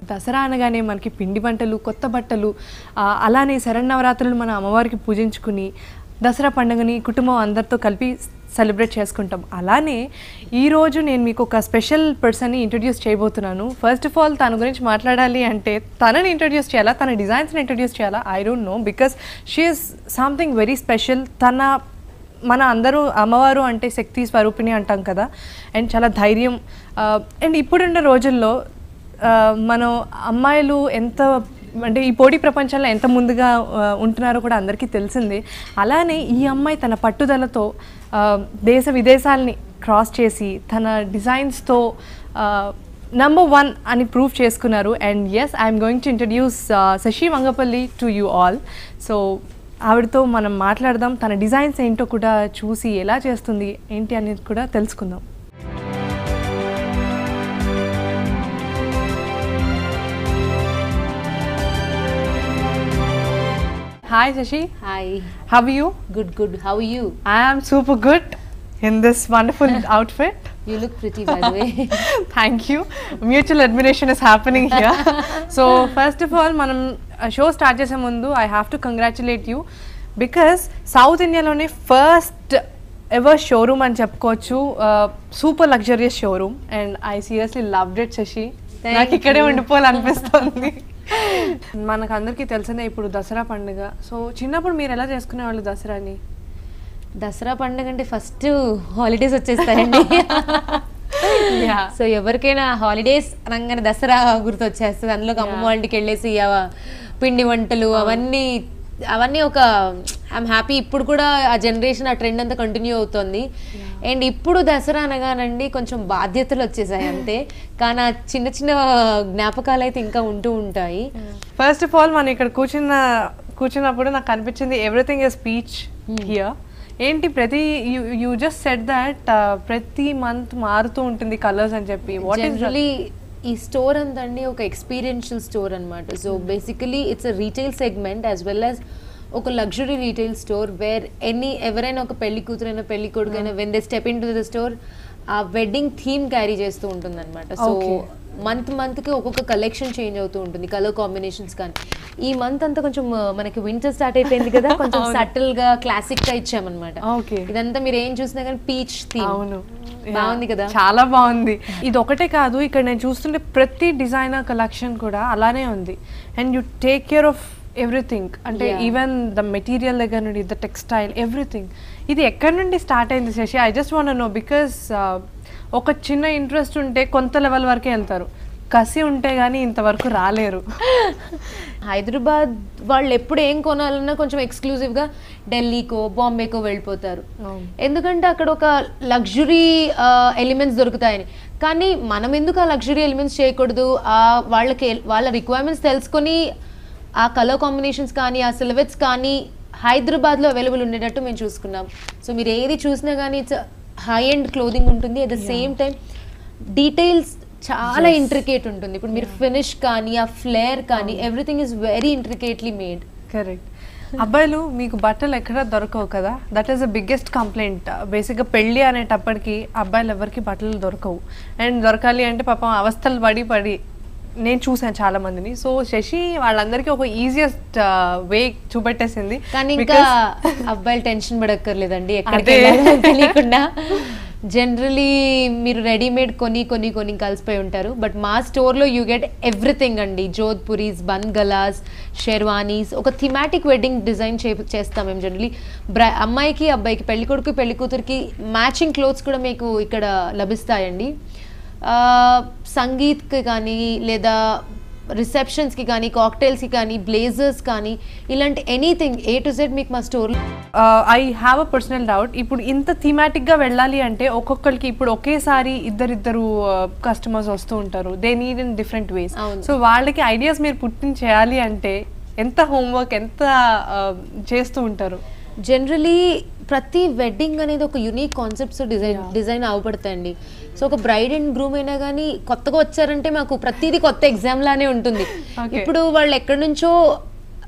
దసరా అనగానే మనకి పిండి వంటలు కొత్త బట్టలు ఆ, అలానే శరన్నవరాత్రులు మన అమ్మవారికి పూజించుకుని దసరా పండుగని కుటుంబం అందరితో కలిపి సెలబ్రేట్ చేసుకుంటాం అలానే ఈరోజు నేను మీకు ఒక స్పెషల్ పర్సన్ని ఇంట్రడ్యూస్ చేయబోతున్నాను ఫస్ట్ ఆఫ్ ఆల్ తన గురించి మాట్లాడాలి అంటే తనని ఇంట్రడ్యూస్ చేయాలా తన డిజైన్స్ని ఇంట్రడ్యూస్ చేయాలా I don't know because she is something very special తన మన అందరూ అమ్మవారు అంటే శక్తి స్వరూపిణి అంటాం కదా అండ్ చాలా ధైర్యం అండ్ ఇప్పుడున్న రోజుల్లో ఆ, మనం అమ్మాయిలు ఎంత అంటే ఈ పోటీ ప్రపంచంలో ఎంత ముందుగా ఆ, ఉంటున్నారో కూడా అందరికీ తెలిసిందే అలానే ఈ అమ్మాయి తన పట్టుదలతో ఆ, దేశ విదేశాలని క్రాస్ చేసి తన డిజైన్స్తో నంబర్ వన్ అని ప్రూవ్ చేసుకున్నారు and yes I'm going to introduce Shashi Mangapalli to you all so ఆవిడతో మనం మాట్లాడదాం తన డిజైన్స్ ఏంటో కూడా చూసి ఎలా చేస్తుంది ఏంటి అనేది కూడా తెలుసుకుందాం hi Shashi Hi. How you Good, good. How are you? I am super good in this wonderful outfit. You look pretty, by the way. Thank you. Mutual admiration is happening here. so, first of all, మనం show start చేసే ముందు I have to congratulate you because south ఇండియాలోనే first ever showroom అని చెప్పుకోవచ్చు super luxurious showroom and I seriously loved it Shashi Thank నాకు ఇక్కడే you. ఉండిపోవాలనిపిస్తుంది మనకు అందరికీ తెలిసిందే ఇప్పుడు దసరా పండుగ సో చిన్నప్పుడు మీరు ఎలా చేసుకునేవాళ్ళు దసరాని దసరా పండుగ అంటే ఫస్ట్ హాలిడేస్ వచ్చేస్తాయండి Yeah. సో ఎవరికైనా హాలిడేస్ అనగానే దసరా గుర్తొచ్చేస్తుంది అందులో అమ్మమ్మ వాళ్ళ ఇంటికి వెళ్ళేసి ఆ పిండి వంటలు అవన్నీ అవన్నీ ఒక ఐఎమ్ హ్యాపీ ఇప్పుడు కూడా ఆ జనరేషన్ ఆ ట్రెండ్ అంతా కంటిన్యూ అవుతుంది అండ్ ఇప్పుడు దసరా అనగానండి కొంచెం బాధ్యతలు వచ్చేసాయి అంతే కానీ ఆ చిన్న చిన్న జ్ఞాపకాలు అయితే ఇంకా ఉంటూ ఉంటాయి ఫస్ట్ ఆఫ్ ఆల్ మనం ఇక్కడ కూర్చున్న కూర్చున్నప్పుడు నాకు అనిపించింది ఎవ్రీథింగ్ ఇస్ స్పీచ్ హియర్ ఏంటి ప్రతి యూ జస్ట్ సెట్ దట్ ప్రతి మంత్ మారుతూ ఉంటుంది కలర్స్ అని చెప్పి వాట్ ఈస్ జనరలీ ఈ స్టోర్ అంతండి ఒక ఎక్స్పీరియన్షియల్ స్టోర్ అనమాట so basically it's a retail segment as well as ఒక luxury retail store where any ఎవరైనా ఒక పెళ్లి కూతురైనా పెళ్లి కొడుకైనా when they step into the store ఆ వెడ్డింగ్ థీమ్ క్యారీ చేస్తూ ఉంటుంది అనమాట సో Okay. మంత్ మంత్కి ఒక్కొక్క కలెక్షన్ చేంజ్ అవుతూ ఉంటుంది కలర్ కాంబినేషన్స్ కానీ ఈ మంత్ అంతా కొంచెం ఆ, మనకి వింటర్ స్టార్ట్ అయిపోయింది కదా కొంచెం సటిల్ గా క్లాసిక్ గా ఇచ్చామన్నమాట Okay. ఇదంతా మీరు ఏం చూసినా కానీ పీచ్ థీమ్ అవును బాగుంది కదా చాలా బాగుంది ఇది ఒకటే కాదు ఇక్కడ నేను చూస్తుంటే ప్రతి డిజైనర్ కలెక్షన్ కూడా అలానే ఉంది and you take care of everything అంటే Yeah. ఈవెన్ ద మెటీరియల్ దగ్గర నుండి ద టెక్స్టైల్ ఎవ్రీథింగ్ ఇది ఎక్కడి నుండి స్టార్ట్ అయింది Shashi I just want know because ఒక చిన్న ఇంట్రెస్ట్ ఉంటే కొంత లెవెల్ వరకే వెళ్తారు కసి ఉంటే కానీ ఇంతవరకు రాలేరు హైదరాబాద్ వాళ్ళు ఎప్పుడు ఏం కొనాలన్నా కొంచెం ఎక్స్క్లూజివ్గా ఢిల్లీకో బాంబేకో వెళ్ళిపోతారు అవును. ఎందుకంటే అక్కడ ఒక లగ్జరీ ఎలిమెంట్స్ దొరుకుతాయని కానీ మనం ఎందుకు ఆ లగ్జరీ ఎలిమెంట్స్ చేయకూడదు ఆ వాళ్ళకి వాళ్ళ రిక్వైర్మెంట్స్ తెలుసుకొని ఆ కలర్ కాంబినేషన్స్ కానీ ఆ సిలబెట్స్ కానీ హైదరాబాద్లో అవైలబుల్ ఉండేటట్టు మేము చూసుకున్నాం సో మీరు ఏది చూసినా కానీ ఇట్స్ హై అండ్ క్లోదింగ్ ఉంటుంది at the same time details చాలా ఇంట్రికేట్ ఉంటుంది ఇప్పుడు మీరు ఫినిష్ కానీ ఆ ఫ్లేర్ కానీ everything is very intricately made correct అబ్బాయిలు మీకు బట్టలు ఎక్కడ దొరకవు కదా that is the biggest complaint బేసిక్గా పెళ్ళి అనేటప్పటికి అబ్బాయిలు ఎవరికి బట్టలు దొరకవు అండ్ దొరకాలి అంటే పాపం అవస్థలు పడి పడి నేను చూసాను చాలా మందిని సో శశి వాళ్ళందరికీ ఒక ఈజియెస్ట్ వే చూపెట్టేసింది కానీ ఇంకా Because- అబ్బాయిలు టెన్షన్ పడక్కర్లేదండి ఎక్కడికి అదే. వెళ్ళాలో తెలియకుండా జనరలీ మీరు రెడీమేడ్ కొని కొన్ని కొన్ని కలిసిపోయి ఉంటారు బట్ మా స్టోర్లో యూ గెట్ ఎవ్రీథింగ్ అండి జోధ్పురీస్ బన్గలాస్ షెర్వానీస్ ఒక థిమాటిక్ వెడ్డింగ్ డిజైన్ చే చేస్తాం మేము జనరలీ బ్ర అమ్మాయికి అబ్బాయికి పెళ్లి కొడుకు పెళ్లి కూతురికి మ్యాచింగ్ క్లోత్స్ కూడా మీకు ఇక్కడ లభిస్తాయండి ఆ, సంగీత్కి కానీ లేదా రిసెప్షన్స్కి కానీ కాక్టైల్స్కి కానీ బ్లేజర్స్ కానీ ఇలాంటి ఎనీథింగ్ ఏ టు జెడ్ మీకు మా స్టోర్లో I have a personal doubt ఇప్పుడు ఇంత థీమాటిక్ గా వెళ్ళాలి అంటే ఒక్కొక్కరికి ఇప్పుడు ఒకేసారి ఇద్దరిద్దరు కస్టమర్స్ వస్తూ ఉంటారు they need in different ways అవును. సో వాళ్ళకి ఐడియాస్ మీరు పుట్టిన చేయాలి అంటే ఎంత హోంవర్క్ ఎంత uh, చేస్తూ ఉంటారు జనరలీ ప్రతి వెడ్డింగ్ అనేది ఒక యునిక్ కాన్సెప్ట్స్ డిజైన్ డిజైన్ అవపడతాయండి సో ఒక బ్రైడ్ అండ్ గ్రూమ్ అయినా కానీ కొత్తగా వచ్చారంటే మాకు ప్రతిదీ కొత్త ఎగ్జామ్ లానే ఉంటుంది Okay. ఇప్పుడు వాళ్ళు ఎక్కడి నుంచో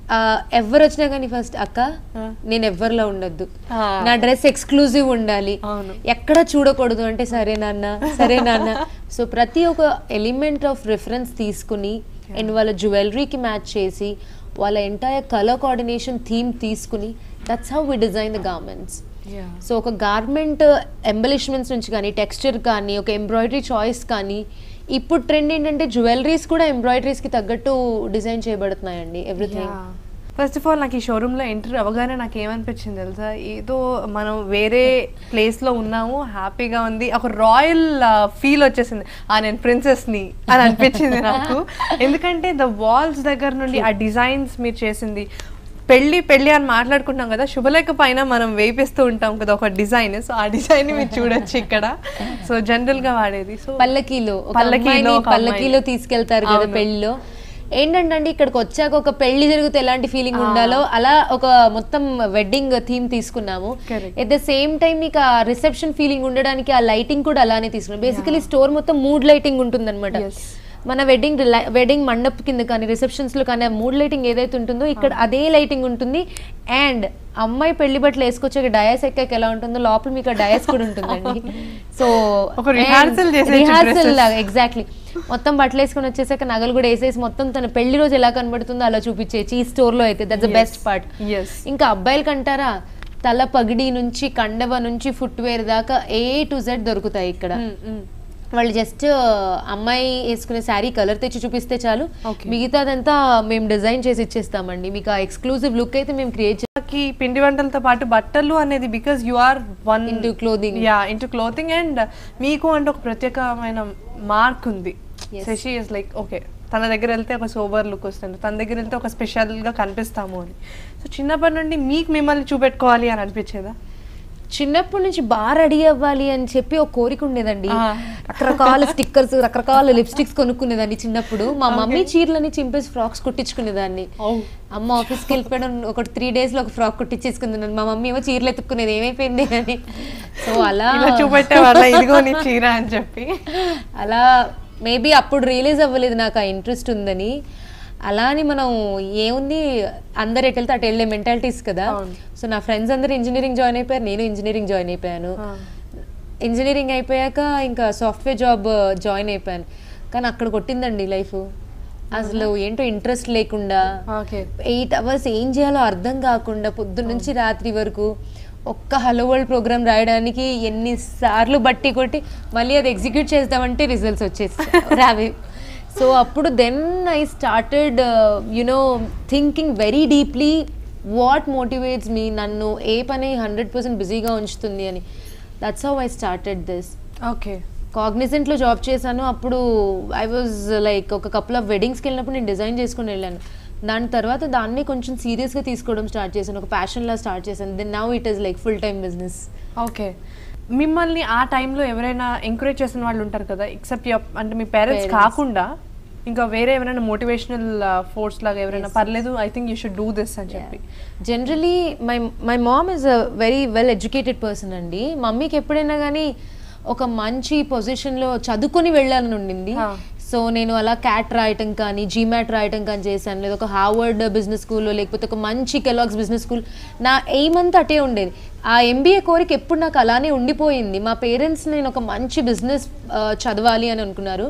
ఆ, ఎవరు వచ్చినా కానీ ఫస్ట్ అక్క ఆ. నేను ఎవరిలో ఉండొద్దు ఆ. నా డ్రెస్ ఎక్స్క్లూజివ్ ఉండాలి అవును. ఎక్కడ చూడకూడదు అంటే సరే నాన్న సరే నాన్న సో ప్రతి ఒక్క ఎలిమెంట్ ఆఫ్ రిఫరెన్స్ తీసుకుని అండ్ వాళ్ళ జ్యువెలరీకి మ్యాచ్ చేసి వాళ్ళ ఎంటైర్ కలర్ కోఆర్డినేషన్ థీమ్ తీసుకుని that's how we design the garments so ఒక గార్మెంట్ ఎంబలిష్మెంట్స్ నుంచి కానీ టెక్స్చర్ కానీ ఒక ఎంబ్రాయిడరీ చాయిస్ కానీ ఇప్పుడు ట్రెండ్ ఏంటంటే జ్యువెలరీస్ కూడా ఎంబ్రాయిడరీస్కి తగ్గట్టు డిజైన్ చేయబడుతున్నాయండి ఎవ్రీథింగ్ ఫస్ట్ ఆఫ్ ఆల్ నాకు ఈ షోరూంలో ఎంటర్ అవ్వగానే నాకు ఏమనిపించింది తెలుసా ఏదో మనం వేరే ప్లేస్లో ఉన్నాము హ్యాపీగా ఉంది ఒక రాయల్ ఫీల్ వచ్చేసింది ఆ నేను ప్రిన్సెస్ని అని అనిపించింది నాకు ఎందుకంటే ద వాల్స్ దగ్గర నుండి ఆ డిజైన్స్ మీరు చేసింది పెళ్ళి పెళ్ళి అని మాట్లాడుకుంటాం కదా శుభలేఖ పైన మనం వేపిస్తూ ఉంటాం కదా ఒక డిజైన్ సో ఆ డిజైన్ మీరు చూడొచ్చు ఇక్కడ సో జనరల్ గా వాడేది సో పల్లకీలో ఒక పల్లకీలో అమ్మాయిని ఒక అమ్మాయి. పల్లకీలో తీసుకెళ్తారు కదా అవును. పెళ్లిలో ఏంటంటే అండి ఇక్కడికి వచ్చాక ఒక పెళ్లి జరిగితే ఎలాంటి ఫీలింగ్ ఉండాలో అలా ఒక మొత్తం వెడ్డింగ్ థీమ్ తీసుకున్నాము Correct. At the same time మీకు ఆ రిసెప్షన్ ఫీలింగ్ ఉండడానికి ఆ లైటింగ్ కూడా అలానే తీసుకున్నాం బేసికలీ స్టోర్ మొత్తం మూడ్ లైటింగ్ ఉంటుంది Yes. మన వెడ్డింగ్ వెడ్డింగ్ మండప్ కింద కానీ రిసెప్షన్స్ లో కానీ ఆ మూడ్ లైటింగ్ ఏదైతే ఉంటుందో ఇక్కడ అదే లైటింగ్ ఉంటుంది అండ్ అమ్మాయి పెళ్లి బట్టలు వేసుకొచ్చాక డయాస్ ఎక్కాక ఎలా ఉంటుందో లోపల మీకు ఆ డయాస్ కూడా ఉంటుందండి సో ఒక rehearsal చేసేయచ్చు రిహార్సల్ dresses. లాగా ఎగ్జాక్ట్లీ మొత్తం బట్టలు వేసుకొని వచ్చేసాక నగలు కూడా వేసేసి మొత్తం తన పెళ్లి రోజు ఎలా కనబడుతుందో అలా చూపించేసి ఈ స్టోర్ లో అయితే that's the Yes. Best part Yes. ఇంకా అబ్బాయిలకి అంటారా తల పగిడి నుంచి కండవ నుంచి ఫుట్ వేర్ దాకా ఏ టు జెడ్ దొరుకుతాయి ఇక్కడ వాళ్ళు జస్ట్ అమ్మాయి వేసుకునే శారీ కలర్ తెచ్చి చూపిస్తే చాలు Okay. మిగతాదంతా మేము డిజైన్ చేసి ఇచ్చేస్తామండి మీకు ఆ ఎక్స్క్లూజివ్ లుక్ అయితే మేము క్రియేట్ మనకి పిండి వంటలతో పాటు బట్టలు అనేది because you are one Into clothing. Yeah into clothing and మీకు అంటే ఒక ప్రత్యేకమైన మార్క్ ఉంది Yes. Shashi is like okay తన దగ్గర వెళ్తే ఒక సోబర్ లుక్ వస్తుంది తన దగ్గర వెళ్తే ఒక స్పెషల్ గా కనిపిస్తాము అని సో చిన్నప్పటి నుండి మీకు మిమ్మల్ని చూపెట్టుకోవాలి అని అనిపించేదా చిన్నప్పటి నుంచి బాగా రెడీ అవ్వాలి అని చెప్పి ఒక కోరిక ఉండేదండి ఆ. రకరకాల స్టిక్కర్స్ రకరకాల లిప్స్టిక్స్ కొనుక్కునేదాన్ని చిన్నప్పుడు మా మమ్మీ చీరలని చింపేసి ఫ్రాక్స్ కుట్టించుకునేదాన్ని అమ్మ ఆఫీస్కి వెళ్ళిపోయడం ఒక త్రీ డేస్ లో ఒక ఫ్రాక్ కుట్టించేసుకుంది మా మమ్మీ ఏమో చీరలు ఎత్తుక్కునేది ఏమైపోయింది అని సో అలా ఇలా చూపెట్టే వాళ్ళ ఇదిగో నీ చీర అని చెప్పి అలా మేబీ అప్పుడు రియలైజ్ అవ్వలేదు నాకు ఆ ఇంట్రెస్ట్ ఉందని అలా అని మనం ఏముంది అందరు ఎటు వెళ్తే అటు వెళ్ళే మెంటాలిటీస్ కదా అవును. సో నా ఫ్రెండ్స్ అందరూ ఇంజనీరింగ్ జాయిన్ అయిపోయారు నేను ఇంజనీరింగ్ జాయిన్ అయిపోయాను ఆ. ఇంజనీరింగ్ అయిపోయాక ఇంకా సాఫ్ట్వేర్ జాబ్ జాయిన్ అయిపోయాను కానీ అక్కడ కొట్టిందండి లైఫ్ అసలు ఏంటో ఇంట్రెస్ట్ లేకుండా ఓకే ఎయిట్ అవర్స్ ఏం చేయాలో అర్థం కాకుండా పొద్దున్న నుంచి రాత్రి వరకు ఒక్క హలో వరల్డ్ ప్రోగ్రామ్ రాయడానికి ఎన్నిసార్లు బట్టి కొట్టి మళ్ళీ అది ఎగ్జిక్యూట్ చేద్దామంటే రిజల్ట్స్ వచ్చేసి రావి సో అప్పుడు then I started you know thinking very deeply what motivates me నన్ను ఏ పని హండ్రెడ్ పర్సెంట్ బిజీగా ఉంచుతుంది అని that's how I started this okay కాగ్నిజెంట్లో జాబ్ చేశాను అప్పుడు ఐ వాజ్ లైక్ ఒక కపుల్ ఆఫ్ వెడ్డింగ్స్కి వెళ్ళినప్పుడు నేను డిజైన్ చేసుకుని వెళ్ళాను దాని తర్వాత దాన్ని కొంచెం సీరియస్గా తీసుకోవడం స్టార్ట్ చేశాను ఒక ప్యాషన్లా స్టార్ట్ చేశాను then now it is like full time business okay మిమ్మల్ని ఆ టైంలో ఎవరైనా ఎంకరేజ్ చేసిన వాళ్ళు ఉంటారు కదా ఎక్సెప్ట్ అంటే మీ పేరెంట్స్ Parents. కాకుండా ఇంకా వేరే ఎవరైనా మోటివేషనల్ ఫోర్స్ లాగా ఎవరైనా పర్లేదు I think you should do this అని చెప్పి generally my my mom is a very well educated person అండి మమ్మీకి ఎప్పుడైనా కానీ ఒక మంచి పొజిషన్లో చదువుకొని వెళ్ళాలని ఉండింది Ah. సో నేను అలా క్యాట్ రాయటం కానీ జీమాట్ రాయటం కానీ చేశాను లేదా ఒక హార్వర్డ్ బిజినెస్ స్కూల్లో లేకపోతే ఒక మంచి కెలాగ్స్ బిజినెస్ స్కూల్ నా ఎయిమ్ అంతా అటే ఉండేది ఆ ఎంబీఏ కోరిక ఎప్పుడు నాకు అలానే ఉండిపోయింది మా పేరెంట్స్ నేను ఒక మంచి బిజినెస్ చదవాలి అని అనుకున్నారు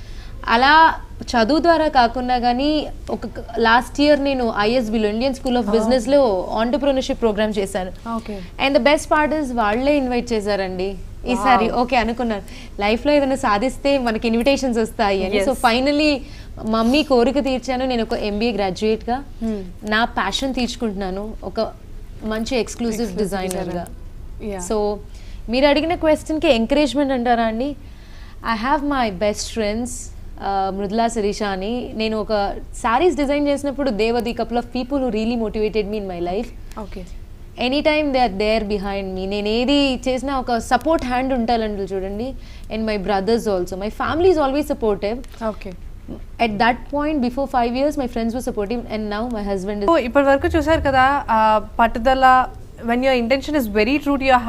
అలా చదువు ద్వారా కాకుండా కానీ ఒక లాస్ట్ ఇయర్ నేను ఐఎస్బిలో ఇండియన్ స్కూల్ ఆఫ్ బిజినెస్లో ఆంటర్ప్రినర్షిప్ ప్రోగ్రామ్ చేశాను okay and the best part is వాళ్ళే ఇన్వైట్ చేశారండి ఈసారి ఓకే అనుకున్నాను లైఫ్లో ఏదైనా సాధిస్తే మనకి ఇన్విటేషన్స్ వస్తాయి అని సో Yes. ఫైనలీ మమ్మీ కోరిక తీర్చాను నేను ఒక ఎంబీఏ గ్రాడ్యుయేట్గా నా ప్యాషన్ తీర్చుకుంటున్నాను ఒక మంచి ఎక్స్క్లూజివ్ Exclusive డిజైనర్గా Yeah. సో మీరు అడిగిన క్వశ్చన్కి ఎంకరేజ్మెంట్ అంటారా అండి I have my best friends Mridula Sirisha అని నేను ఒక శారీస్ డిజైన్ చేసినప్పుడు దేవది couple of people who really motivated me in my life okay any time they are there behind me నేను ఏది చేసినా ఒక సపోర్ట్ హ్యాండ్ ఉంటాలండి చూడండి and my brothers also my family is always supportive okay at that point before five years my friends were supportive and now my husband ఇప్పటి వరకు చూసారు కదా ఆ పట్టుదల when your intention is very true to your heart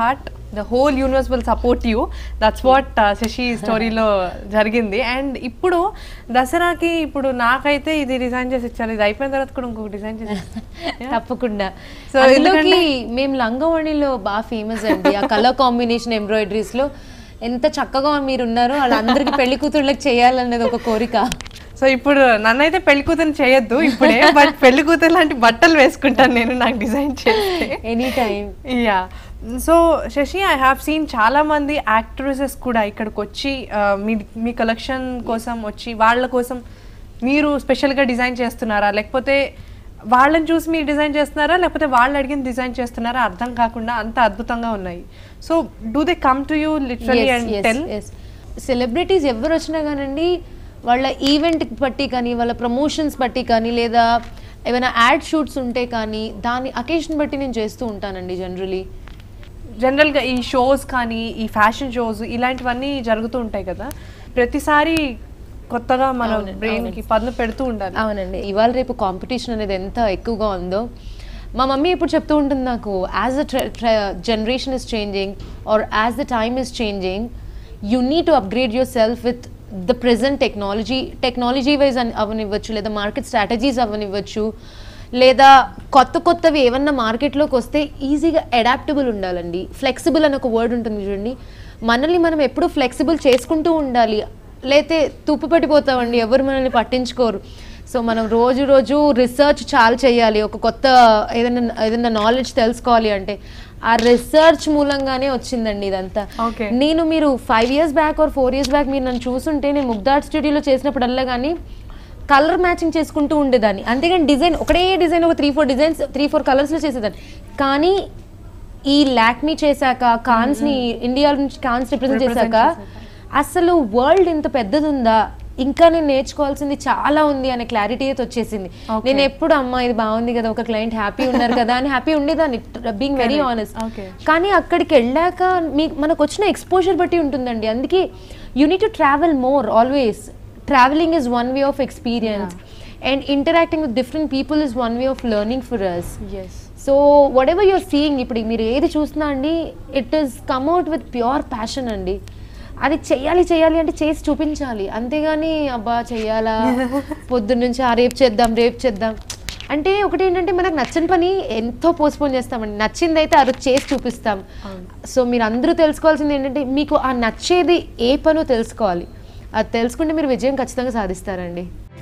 the whole universe will support you that's what Shashi స్టోరీలో జరిగింది and ఇప్పుడు దసరాకి ఇప్పుడు నాకైతే ఇది డిజైన్ చేసి ఇచ్చారు ఇది అయిపోయిన తర్వాత కూడా ఇంకొక డిజైన్ చేసి తప్పకుండా So, అందులోకి ఎందుకంటే- మేము లంగవణిలో బాగా ఫేమస్ అండి ఆ కలర్ కాంబినేషన్ ఎంబ్రాయిడరీస్ లో ఎంత చక్కగా మీరు ఉన్నారో వాళ్ళందరికీ పెళ్లి కూతుళ్ళకి చేయాలన్నది ఒక కోరిక సో ఇప్పుడు నన్నైతే పెళ్లి కూతురు చేయొద్దు ఇప్పుడే బట్ పెళ్లి కూతురు లాంటి బట్టలు వేసుకుంటాను నేను నాకు డిజైన్ చేస్తే any time yeah so Shashi I have seen చాలా మంది యాక్ట్రెసెస్ కూడా ఇక్కడికి వచ్చి ఆ, మీ మీ కలెక్షన్ కోసం వచ్చి వాళ్ళ కోసం మీరు స్పెషల్గా డిజైన్ చేస్తున్నారా లేకపోతే వాళ్ళని చూసి మీరు డిజైన్ చేస్తున్నారా లేకపోతే వాళ్ళు అడిగిన డిజైన్ చేస్తున్నారా అర్థం కాకుండా అంత అద్భుతంగా ఉన్నాయి so do they come to you literally and tell celebrities ఎవరు వచ్చినా కానండి వాళ్ళ ఈవెంట్ బట్టి కానీ వాళ్ళ ప్రమోషన్స్ బట్టి కానీ లేదా ఏమైనా యాడ్ షూట్స్ ఉంటే కానీ దాని అకేషన్ బట్టి నేను చేస్తూ ఉంటానండి జనరలీ జనరల్గా ఈ షోస్ కానీ ఈ ఫ్యాషన్ షోస్ ఇలాంటివన్నీ జరుగుతూ ఉంటాయి కదా ప్రతిసారి కొత్తగా మన అవునండి, బ్రెయిన్కి పదును పెడుతూ ఉండాలి అవునండి ఇవాళ రేపు కాంపిటీషన్ అనేది ఎంత ఎక్కువగా ఉందో మా మమ్మీ ఎప్పుడు చెప్తూ ఉంటుంది నాకు as the generation is changing or as the time is changing you need to upgrade yourself with the present technology technology wise అవనివ్వచ్చు లేదా మార్కెట్ స్ట్రాటజీస్ అవనివ్వచ్చు లేదా కొత్త కొత్తవి ఏమన్నా మార్కెట్లోకి వస్తే ఈజీగా అడాప్టబుల్ ఉండాలండి ఫ్లెక్సిబుల్ అని ఒక వర్డ్ ఉంటుంది చూడండి మనల్ని మనం ఎప్పుడు ఫ్లెక్సిబుల్ చేసుకుంటూ ఉండాలి లేతే తుప్పు పట్టిపోతామండి ఎవరు మనల్ని పట్టించుకోరు సో మనం రోజు రోజు రీసెర్చ్ చాలా చేయాలి ఒక కొత్త ఏదైనా ఏదైనా నాలెడ్జ్ తెలుసుకోవాలి అంటే ఆ రీసెర్చ్ మూలంగానే వచ్చిందండి ఇదంతా Okay. నేను మీరు five years back or four years back మీరు నన్ను చూసుంటే నేను ముగ్దార్ స్టూడియోలో చేసినప్పుడల్లా కానీ కలర్ మ్యాచింగ్ చేసుకుంటూ ఉండేదాన్ని అంతేగాని డిజైన్ ఒకటే డిజైన్ ఒక three four designs three four కలర్స్లో చేసేదాన్ని కానీ ఈ లాక్మీ చేశాక కాన్స్ ని ఇండియా నుంచి కాన్స్ రిప్రజెంట్ Represent చేశాక అసలు వరల్డ్ ఇంత పెద్దది ఉందా ఇంకా నేను నేర్చుకోవాల్సింది చాలా ఉంది అనే క్లారిటీ అయితే వచ్చేసింది Okay. నేను ఎప్పుడు అమ్మా ఇది బాగుంది కదా ఒక క్లయింట్ హ్యాపీ ఉన్నారు కదా అని హ్యాపీ ఉండేదాన్ని being very Correct. Honest Okay. కానీ అక్కడికి వెళ్ళాక మీ మనకు వచ్చిన ఎక్స్పోజర్ బట్టి ఉంటుందండి అందుకే you need to travel more always travelling is one way of experience and interacting with different people is one way of learning for us ఎస్ so whatever you're seeing ఇప్పుడు మీరు ఏది చూస్తున్నా అండి it is come out with pure passion అండి అది చెయ్యాలి చేయాలి అంటే చేసి చూపించాలి అంతేగాని అబ్బా చెయ్యాలా పొద్దున్న నుంచి ఆ రేపు చేద్దాం రేపు చేద్దాం అంటే ఒకటి ఏంటంటే మనకు నచ్చని పని ఎంతో పోస్ట్పోన్ చేస్తామండి నచ్చింది అయితే ఆ రోజు చేసి చూపిస్తాం సో మీరు అందరూ తెలుసుకోవాల్సింది ఏంటంటే మీకు ఆ నచ్చేది ఏ పనో తెలుసుకోవాలి అది తెలుసుకుంటే మీరు విజయం ఖచ్చితంగా సాధిస్తారండి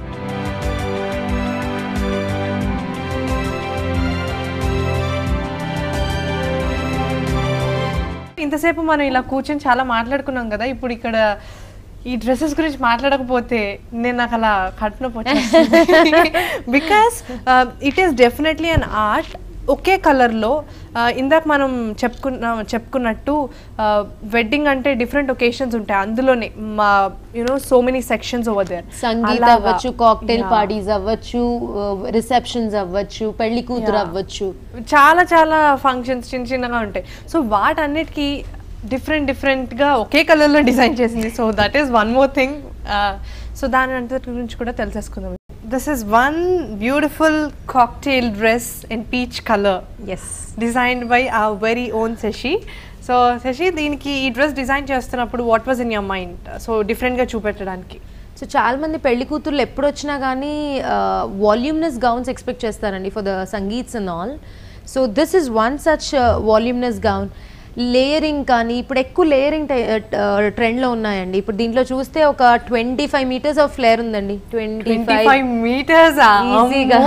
ఇంతసేపు మనం ఇలా కూర్చొని చాలా మాట్లాడుకున్నాం కదా ఇప్పుడు ఇక్కడ ఈ డ్రెస్సెస్ గురించి మాట్లాడకపోతే నేను నాకు అలా కడుపునొప్పి వచ్చేస్తుంది because it is definitely an art ఒకే కలర్లో ఇందాక మనం చెప్పుకున్న చెప్పుకున్నట్టు వెడ్డింగ్ అంటే డిఫరెంట్ ఒకేషన్స్ ఉంటాయి అందులోనే మా you know so many sections over there sangeet అవ్వచ్చు కాక్టైల్ పార్టీస్ అవ్వచ్చు రిసెప్షన్స్ అవ్వచ్చు పెళ్లి కూతురు Yeah. అవ్వచ్చు చాలా చాలా ఫంక్షన్స్ చిన్న చిన్నగా ఉంటాయి సో వాటన్నిటికీ డిఫరెంట్ డిఫరెంట్గా ఒకే కలర్లో డిజైన్ చేసింది so that is one more thing so దాని అంతటి గురించి కూడా తెలిసేసుకుందాం this is one beautiful cocktail dress in peach colour as designed by uh very own Shashi so Shashi దీనికి ఈ డ్రెస్ డిజైన్ చేస్తున్నప్పుడు what was in your mind so డిఫరెంట్గా చూపెట్టడానికి సో చాలా మంది పెళ్లి కూతుర్లు ఎప్పుడు వచ్చినా కానీ వాల్యూమ్నెస్ గౌన్స్ ఎక్స్పెక్ట్ చేస్తారండి for the sangeets and all so this is one such voluminous gown layering కానీ ఇప్పుడు ఎక్కువ లేయరింగ్ ట్రెండ్లో ఉన్నాయండి ఇప్పుడు దీంట్లో చూస్తే ఒక twenty five metres of flare ఉందండి twenty twenty five five metres ఈజీగా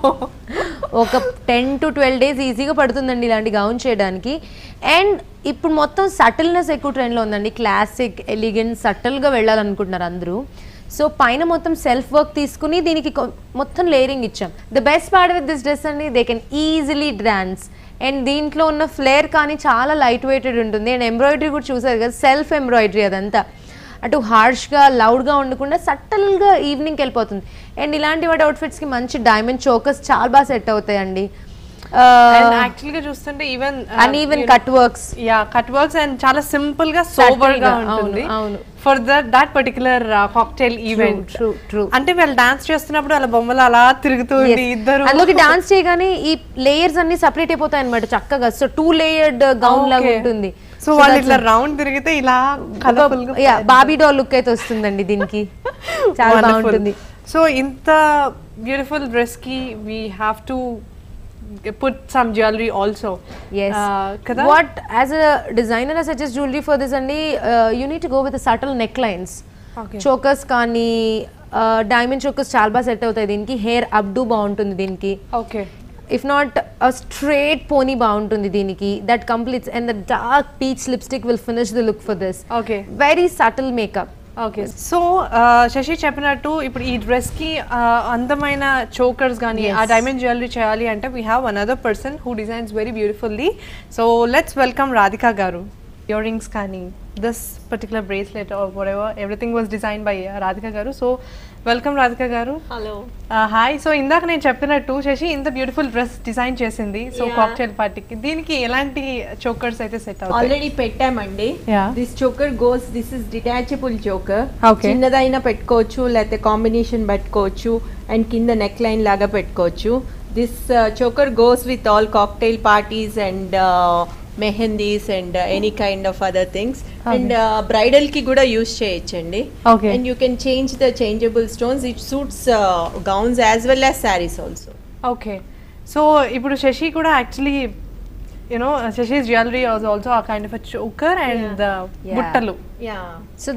ఒక టెన్ టు ట్వెల్వ్ డేస్ ఈజీగా పడుతుందండి ఇలాంటి గౌన్ చేయడానికి అండ్ ఇప్పుడు మొత్తం సటిల్నెస్ ఎక్కువ ట్రెండ్లో ఉందండి క్లాసిక్ ఎలిగెంట్ సటిల్గా వెళ్ళాలనుకుంటున్నారు అందరూ సో పైన మొత్తం సెల్ఫ్ వర్క్ తీసుకుని దీనికి కొ- మొత్తం లేయరింగ్ ఇచ్చాం the best part with this dress అండి they can easily dance and దీంట్లో ఉన్న ఫ్లేర్ కానీ చాలా లైట్ వెయిటెడ్ ఉంటుంది అండ్ ఎంబ్రాయిడరీ కూడా చూసారు కదా సెల్ఫ్ ఎంబ్రాయిడరీ అదంతా అటు హార్ష్గా లౌడ్గా ఉండకుండా సట్టల్గా ఈవినింగ్కి వెళ్ళిపోతుంది అండ్ ఇలాంటి వాటి అవుట్ఫిట్స్కి మంచి డైమండ్ చోకర్స్ చాలా బాగా సెట్ అవుతాయండి యాక్చువల్ గా చూస్తుంటే even and even cut works yeah cut works and చాలా సింపుల్ గా సోబర్ గా Subtle గా, ఉంటుంది అవును, అవును. For that that particular cocktail event true, true. అంటే వాళ్ళు డాన్స్ చేస్తున్నప్పుడు అలా బొమ్మలు అలా తిరుగుతుంది ఇద్దరు అందులోకి డాన్స్ చేయగానే ఈ లేయర్స్ అన్ని సపరేట్ అయిపోతాయి అనమాట చక్కగా సో టూ లేయర్డ్ గౌన్ లాగా Okay. ఉంటుంది సో వాళ్ళు ఇట్లా రౌండ్ తిరిగితే ఇలా కలర్ఫుల్ గా యా బాబీ డాల్ లుక్ అయితే వస్తుందండి దీనికి చాలా బాగుంటుంది సో ఇంత బ్యూటిఫుల్ డ్రెస్ కి we have to put some jewellery also Yes. కదా What as a designer, I suggest jewelry for this, and uh, you need to go with the subtle necklines. Okay. Chokers కానీ diamond chokers చాలా బాగా set అవుతాయి దీనికి hair అప్డు బాగుంటుంది దీనికి okay if not straight pony బాగుంటుంది దీనికి that completes and the dark peach lipstick will finish the look for this okay very subtle makeup okay so Shashi చెప్పినట్టు ఇప్పుడు ఈ డ్రెస్ కి uh, అందమైన చోకర్స్ కానీ ఆ Yes. డైమండ్ జ్యువెలరీ చేయాలి అంటే we have another person who designs very beautifully so let's welcome Radhika garu earrings కానీ this particular bracelet or whatever everything was design by Radhika garu so welcome Radhika గారు hello hi so ఇందాక నేను చెప్పినట్టు శశి ఇంత beautiful dress design చేసింది so Yeah. Cocktail పార్టీకి దీనికి ఎలాంటి చోకర్స్ అయితే సెట్ అవుతాయి ఆల్రెడీ పెట్టామండి Yeah. This choker goes this is detachable choker Okay. చిన్నదైనా పెట్టుకోవచ్చు లేకపోతే కాంబినేషన్ పెట్టుకోవచ్చు అండ్ కింద నెక్ లైన్ లాగా పెట్టుకోవచ్చు this choker goes with all cocktail parties and mehndis and any kind of other things and bridal కి కూడా యూస్ చేయొచ్చండి Okay. And you can change the changeable stones it suits gowns as well as saris also okay so ఇప్పుడు శశి కూడా actually you know Shashi's jewellery was also uh kind of choker and Yeah. బుట్టలు yeah So,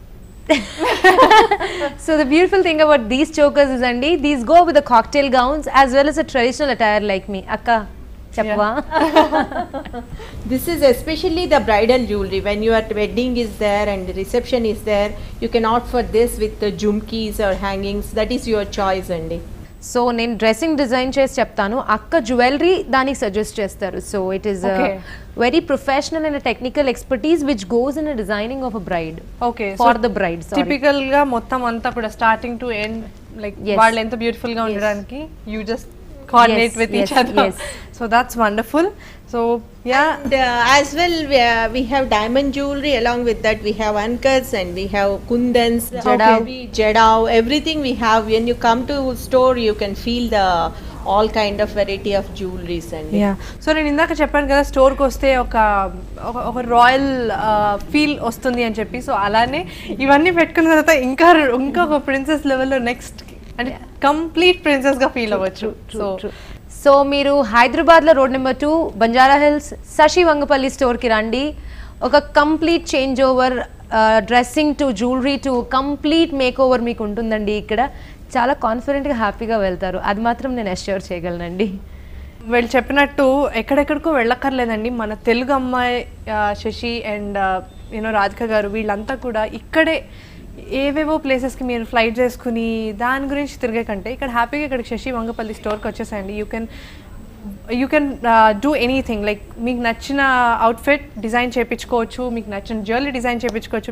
so the beautiful thing about these chokers is Andy, these go with the cocktail gowns as well as a traditional attire like me. Akka, chapwa. This is especially the bridal jewelry. When your wedding is there and the reception is there, you can opt for this with the jumkis or hangings. That is your choice, Andy. So నేను dressing design చేసి చెప్తాను అక్క jewellery దానికి suggest చేస్తారు so it is Okay. Very professional and technical expertise which goes in designing of a bride okay for the bride typical గా మొత్తం అంతా కూడా starting to end like Yes. వాళ్ళు ఎంత బ్యూటిఫుల్ గా ఉండడానికి you just coordinate Yes, with each yes, other yes. So that's wonderful so yeah And uh, as well, we, uh, we have diamond jewelry. Along with that, we have anchors and we have kundans, Jadao. we- jadao, everything we have. When you come to store, you can feel the all kind of variety of jewelries and yeah so నేను ఇందాక చెప్పాను కదా స్టోర్కి వస్తే ఒక ఒక- ఒక royal feel వస్తుంది అని చెప్పి సో అలానే ఇవన్నీ పెట్టుకున్న తర్వాత ఇంకా ఇంకా ఒక ప్రిన్సెస్ లెవెల్లో నెక్స్ట్ అంటే కంప్లీట్ ప్రిన్సెస్ గా ఫీల్ అవ్వచ్చు సో సో మీరు హైదరాబాద్లో road number two Banjara Hills Shashi Vangapalli స్టోర్కి రండి ఒక complete changeover dressing to jewellery to complete makeover మీకు ఉంటుందండి ఇక్కడ చాలా కాన్ఫిడెంట్గా హ్యాపీగా వెళ్తారు అది మాత్రం నేను అష్యూర్ చేయగలనండి వీళ్ళు చెప్పినట్టు ఎక్కడెక్కడికో వెళ్ళక్కర్లేదండి మన తెలుగు అమ్మాయి ఆ, శశి అండ్ యూనో రాధిక గారు వీళ్ళంతా కూడా ఇక్కడే ఏవేవో ప్లేసెస్కి మీరు ఫ్లైట్ చేసుకుని దాని గురించి తిరిగే కంటే ఇక్కడ హ్యాపీగా ఇక్కడికి శశి వంగపల్లి స్టోర్కి వచ్చేసేయండి you can you can do anything like మీకు నచ్చిన అవుట్ఫిట్ డిజైన్ చేయించుకోవచ్చు మీకు నచ్చిన జ్యువెలరీ డిజైన్ చేయించుకోవచ్చు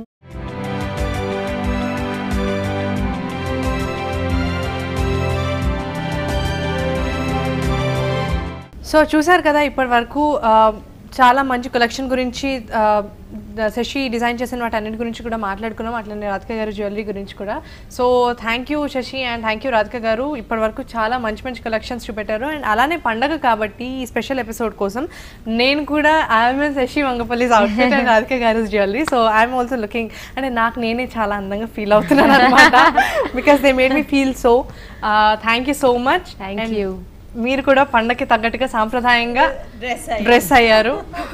సో చూసారు కదా ఇప్పటి వరకు ఆ, చాలా మంచి కలెక్షన్ గురించి ఆ, ద- శశి డిజైన్ చేసిన వాటి అన్నిటి గురించి కూడా మాట్లాడుకున్నాం అట్లనే రాధిక గారు జ్యువెలరీ గురించి కూడా so thank you Shashi and thank you Radhika garu ఇప్పటి వరకు చాలా మంచి మంచి కలెక్షన్స్ చూపెట్టారు అండ్ అలానే పండగ కాబట్టి ఈ స్పెషల్ ఎపిసోడ్ కోసం నేను కూడా I'm Shashi Vangapalli's outfit and Radhika garu jewellery so I'm also looking అంటే నాకు నేనే చాలా అందంగా ఫీల్ అవుతున్నాను అనమాట because they made me feel so thank you so much Thank you. మీరు కూడా పండగకి తగ్గట్టుగా సాంప్రదాయంగా Dress డ్రెస్ అయ్యారు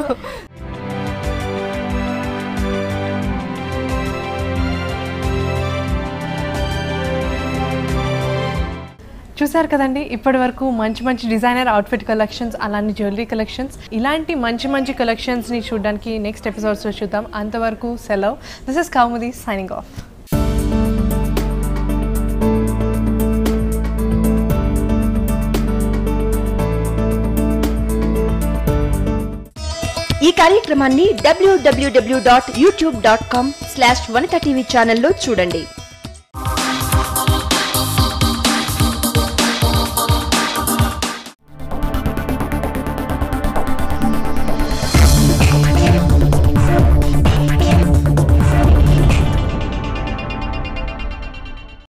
చూసారు కదండి ఇప్పటి వరకు మంచి మంచి డిజైనర్ అవుట్ఫిట్ కలెక్షన్స్ అలానే జ్యువెలరీ కలెక్షన్స్ ఇలాంటి మంచి మంచి కలెక్షన్స్ని చూడడానికి నెక్స్ట్ ఎపిసోడ్స్లో చూద్దాం అంతవరకు సెలవ్ this is Kaumudi signing off ఈ కార్యక్రమాన్ని WWW dot YouTube dot com slash Vanitha TV ఛానల్లో చూడండి